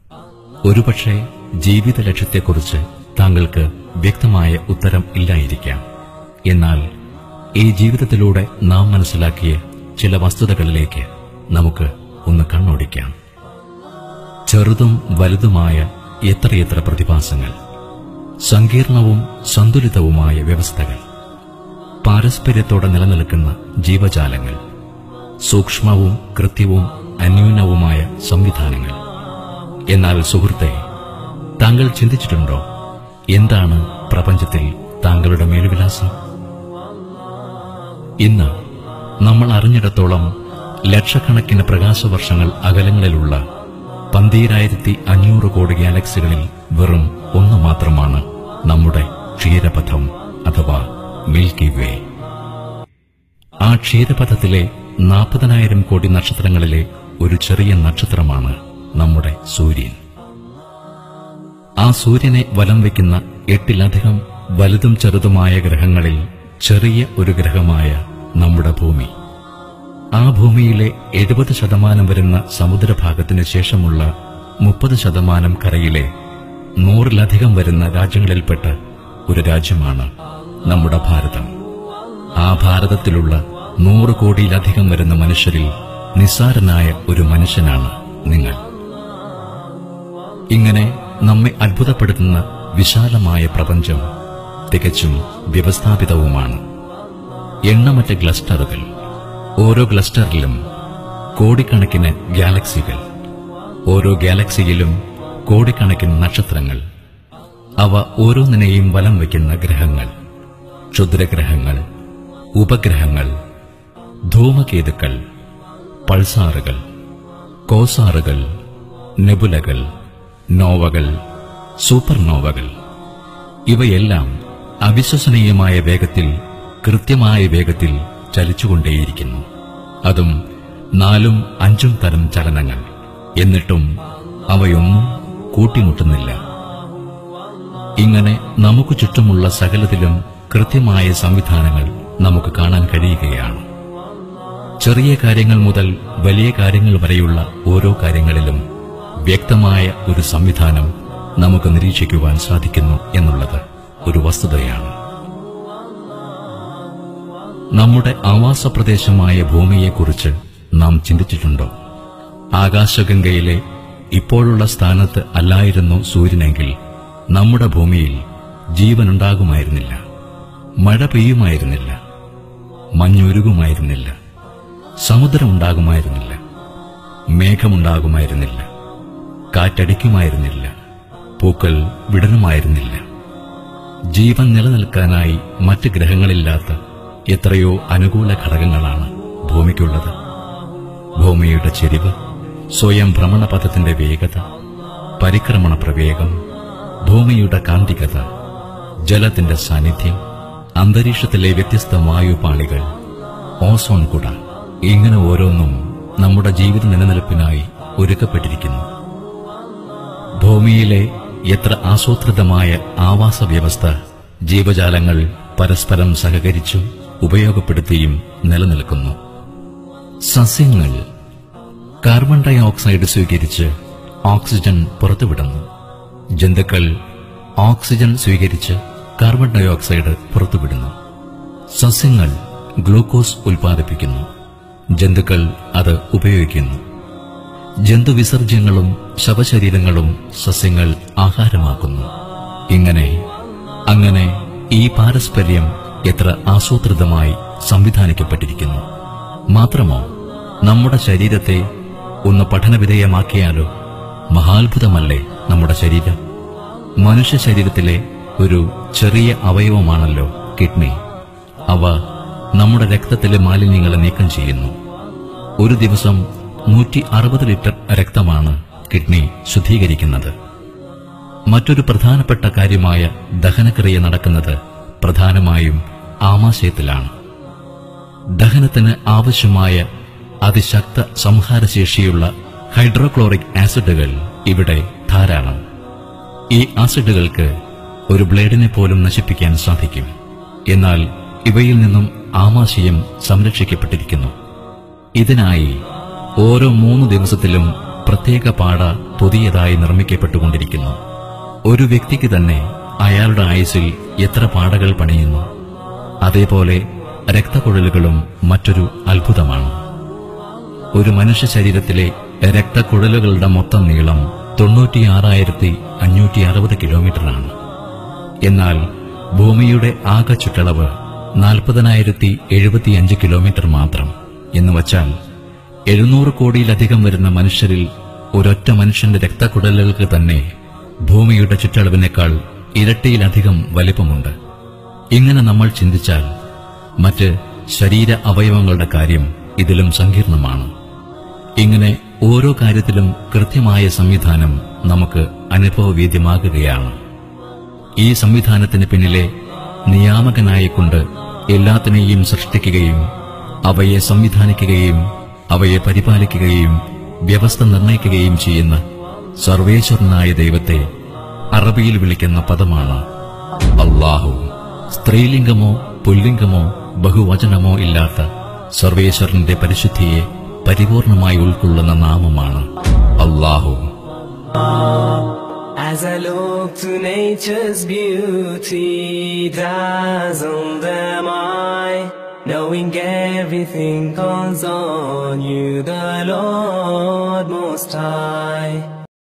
ഒരുപക്ഷെ ജീവിത ലക്ഷ്യത്തെക്കുറിച്ച് താങ്കൾക്ക് വ്യക്തമായ ഉത്തരം ഇല്ലായിരിക്കാം എന്നാൽ ഈ ജീവിതത്തിലൂടെ നാം മനസ്സിലാക്കിയ ചില വസ്തുതകളിലേക്ക് നമുക്ക് ഒന്ന് കണ്ണോടിക്കാം ചെറുതും വലുതുമായ എത്രയെത്ര പ്രതിഭാസങ്ങൾ സങ്കീർണവും സന്തുലിതവുമായ വ്യവസ്ഥകൾ പാരസ്പര്യത്തോടെ നിലനിൽക്കുന്ന ജീവജാലങ്ങൾ സൂക്ഷ്മവും കൃത്യവും അന്യൂനവുമായ സംവിധാനങ്ങൾ എന്നാൽ സുഹൃത്തെ താങ്കൾ ചിന്തിച്ചിട്ടുണ്ടോ എന്താണ് പ്രപഞ്ചത്തിൽ താങ്കളുടെ മേൽവിലാസം ഇന്ന് നമ്മൾ അറിഞ്ഞിടത്തോളം ലക്ഷക്കണക്കിന് പ്രകാശവർഷങ്ങൾ അകലങ്ങളിലുള്ള പന്തീരായിരത്തി അഞ്ഞൂറ് കോടി ഗാലക്സികളിൽ വെറും ഒന്ന് മാത്രമാണ് നമ്മുടെ ക്ഷീരപഥം അഥവാ മിൽക്കി വേ ആ ക്ഷീരപഥത്തിലെ നാൽപ്പതിനായിരം കോടി നക്ഷത്രങ്ങളിലെ ഒരു ചെറിയ നക്ഷത്രമാണ് നമ്മുടെ സൂര്യൻ ആ സൂര്യനെ വലം വയ്ക്കുന്ന എട്ടിലധികം വലുതും ചെറുതുമായ ഗ്രഹങ്ങളിൽ ചെറിയ ഒരു ഗ്രഹമായ നമ്മുടെ ഭൂമി ആ ഭൂമിയിലെ എഴുപത് ശതമാനം വരുന്ന സമുദ്രഭാഗത്തിന് ശേഷമുള്ള മുപ്പത് ശതമാനം കരയിലെ നൂറിലധികം വരുന്ന രാജ്യങ്ങളിൽപ്പെട്ട ഒരു രാജ്യമാണ് നമ്മുടെ ഭാരതം ആ ഭാരതത്തിലുള്ള നൂറ് കോടിയിലധികം വരുന്ന മനുഷ്യരിൽ നിസ്സാരനായ ഒരു മനുഷ്യനാണ് നിങ്ങൾ ഇങ്ങനെ നമ്മെ അത്ഭുതപ്പെടുത്തുന്ന വിശാലമായ പ്രപഞ്ചം തികച്ചും വ്യവസ്ഥാപിതവുമാണ് എണ്ണമറ്റ ക്ലസ്റ്ററുകൾ ഓരോ ക്ലസ്റ്ററിലും കോടിക്കണക്കിന് ഗാലക്സികൾ ഓരോ ഗാലക്സിയിലും കോടിക്കണക്കിന് നക്ഷത്രങ്ങൾ അവ ഓരോന്നിനെയും വലം വയ്ക്കുന്ന ഗ്രഹങ്ങൾ ക്ഷുദ്രഗ്രഹങ്ങൾ ഉപഗ്രഹങ്ങൾ ധൂമകേതുക്കൾ പൾസാറുകൾ കോസാറുകൾ നെബുലകൾ നോവകൾ സൂപ്പർനോവകൾ ഇവയെല്ലാം അവിശ്വസനീയമായ വേഗത്തിൽ കൃത്യമായ വേഗത്തിൽ ചലിച്ചുകൊണ്ടേയിരിക്കുന്നു അതും നാലും അഞ്ചും തരം ചലനങ്ങൾ എന്നിട്ടും അവയൊന്നും കൂട്ടിമുട്ടുന്നില്ല ഇങ്ങനെ നമുക്ക് ചുറ്റുമുള്ള സകലത്തിലും കൃത്യമായ സംവിധാനങ്ങൾ നമുക്ക് കാണാൻ കഴിയുകയാണ് ചെറിയ കാര്യങ്ങൾ മുതൽ വലിയ കാര്യങ്ങൾ വരെയുള്ള ഓരോ കാര്യങ്ങളിലും വ്യക്തമായ ഒരു സംവിധാനം നമുക്ക് നിരീക്ഷിക്കുവാൻ സാധിക്കുന്നു എന്നുള്ളത് ഒരു വസ്തുതയാണ് നമ്മുടെ ആവാസ പ്രദേശമായ ഭൂമിയെക്കുറിച്ച് നാം ചിന്തിച്ചിട്ടുണ്ടോ ആകാശഗംഗയിലെ ഇപ്പോഴുള്ള സ്ഥാനത്ത് അല്ലായിരുന്നു സൂര്യനെങ്കിൽ നമ്മുടെ ഭൂമിയിൽ ജീവനുണ്ടാകുമായിരുന്നില്ല മഴ പെയ്യുമായിരുന്നില്ല മഞ്ഞുരുകുമായിരുന്നില്ല സമുദ്രമുണ്ടാകുമായിരുന്നില്ല മേഘമുണ്ടാകുമായിരുന്നില്ല കാറ്റടിക്കുമായിരുന്നില്ല പൂക്കൾ വിടരുമായിരുന്നില്ല ജീവൻ നിലനിൽക്കാനായി മറ്റ് ഗ്രഹങ്ങളില്ലാത്ത എത്രയോ അനുകൂല ഘടകങ്ങളാണ് ഭൂമിക്കുള്ളത് ഭൂമിയുടെ ചെരിവ് സ്വയം ഭ്രമണപഥത്തിന്റെ വേഗത പരിക്രമണ പ്രവേഗം ഭൂമിയുടെ കാന്തികത ജലത്തിന്റെ സാന്നിധ്യം അന്തരീക്ഷത്തിലെ വ്യത്യസ്ത വായുപാളികൾ ഓസോൺ കുട ഇങ്ങനെ ഓരോന്നും നമ്മുടെ ജീവിത നിലനിൽപ്പിനായി ഒരുക്കപ്പെട്ടിരിക്കുന്നു ഭൂമിയിലെ എത്ര ആസൂത്രിതമായ ആവാസ വ്യവസ്ഥ ജീവജാലങ്ങൾ പരസ്പരം സഹകരിച്ചും ഉപയോഗപ്പെടുത്തിയും നിലനിൽക്കുന്നു സസ്യങ്ങൾ കാർബൺ ഡൈ ഓക്സൈഡ് സ്വീകരിച്ച് ഓക്സിജൻ പുറത്തുവിടുന്നു ജന്തുക്കൾ ഓക്സിജൻ സ്വീകരിച്ച് കാർബൺ ഡൈ ഓക്സൈഡ് പുറത്തുവിടുന്നു സസ്യങ്ങൾ ഗ്ലൂക്കോസ് ഉൽപ്പാദിപ്പിക്കുന്നു ജന്തുക്കൾ അത് ഉപയോഗിക്കുന്നു ജന്തുവിസർജ്യങ്ങളും ശവശരീരങ്ങളും സസ്യങ്ങൾ ആഹാരമാക്കുന്നു ഇങ്ങനെ അങ്ങനെ ഈ പാരസ്പര്യം എത്ര ആസൂത്രിതമായി സംവിധാനിക്കപ്പെട്ടിരിക്കുന്നു മാത്രമോ നമ്മുടെ ശരീരത്തെ ഒന്ന് പഠനവിധേയമാക്കിയാലോ മഹാത്ഭുതമല്ലേ നമ്മുടെ ശരീരം മനുഷ്യ ശരീരത്തിലെ ഒരു ചെറിയ അവയവമാണല്ലോ കിഡ്നി അവ നമ്മുടെ രക്തത്തിലെ മാലിന്യങ്ങളെ നീക്കം ചെയ്യുന്നു ഒരു ദിവസം നൂറ്റി അറുപത് ലിറ്റർ രക്തമാണ് കിഡ്നി ശുദ്ധീകരിക്കുന്നത് മറ്റൊരു പ്രധാനപ്പെട്ട കാര്യമായ ദഹനക്രിയ നടക്കുന്നത് പ്രധാനമായും ആമാശയത്തിലാണ് ദഹനത്തിന് ആവശ്യമായ അതിശക്ത സംഹാരശേഷിയുള്ള ഹൈഡ്രോക്ലോറിക് ആസിഡുകൾ ഇവിടെ ധാരാളം ഈ ആസിഡുകൾക്ക് ഒരു ബ്ലേഡിനെ പോലും നശിപ്പിക്കാൻ സാധിക്കും എന്നാൽ ഇവയിൽ നിന്നും ആമാശയം സംരക്ഷിക്കപ്പെട്ടിരിക്കുന്നു ഇതിനായി ഓരോ മൂന്ന് ദിവസത്തിലും പ്രത്യേക പാട പുതിയതായി നിർമ്മിക്കപ്പെട്ടുകൊണ്ടിരിക്കുന്നു ഒരു വ്യക്തിക്ക് തന്നെ അയാളുടെ ആയുസിൽ എത്ര പാടകൾ പണിയുന്നു അതേപോലെ രക്തക്കുഴലുകളും മറ്റൊരു അത്ഭുതമാണ് ഒരു മനുഷ്യ ശരീരത്തിലെ രക്തക്കുഴലുകളുടെ മൊത്തം നീളം തൊണ്ണൂറ്റിയാറായിരത്തി അഞ്ഞൂറ്റി അറുപത് കിലോമീറ്ററാണ് എന്നാൽ ഭൂമിയുടെ ആകെ ചുറ്റളവ് നാൽപ്പതിനായിരത്തി എഴുപത്തിയഞ്ച് കിലോമീറ്റർ മാത്രം എന്ന് വച്ചാൽ എഴുന്നൂറ് കോടിയിലധികം വരുന്ന മനുഷ്യരിൽ ഒരൊറ്റ മനുഷ്യന്റെ രക്തക്കുഴലുകൾക്ക് തന്നെ ഭൂമിയുടെ ചുറ്റളവിനേക്കാൾ ഇരട്ടിയിലധികം വലിപ്പമുണ്ട് ഇങ്ങനെ നമ്മൾ ചിന്തിച്ചാൽ മറ്റ് ശരീര അവയവങ്ങളുടെ കാര്യം ഇതിലും സങ്കീർണമാണ് ഇങ്ങനെ ഓരോ കാര്യത്തിലും കൃത്യമായ സംവിധാനം നമുക്ക് അനുഭവവേദ്യമാകുകയാണ് ഈ സംവിധാനത്തിന് പിന്നിലെ നിയാമകനായിക്കൊണ്ട് എല്ലാത്തിനെയും സൃഷ്ടിക്കുകയും അവയെ സംവിധാനിക്കുകയും അവയെ പരിപാലിക്കുകയും വ്യവസ്ഥ നിർണയിക്കുകയും ചെയ്യുന്ന സർവേശ്വരനായ ദൈവത്തെ അറബിയിൽ വിളിക്കുന്ന പദമാണ് അള്ളാഹു സ്ത്രീലിംഗമോ പുല്ലിംഗമോ ബഹുവചനമോ ഇല്ലാത്ത സർവേശ്വരന്റെ പരിശുദ്ധിയെ പരിപൂർണമായി ഉൾക്കൊള്ളുന്ന നാമമാണ് അള്ളാഹു As I look to nature's beauty, dazzled am I, knowing everything calls on you, the Lord Most High.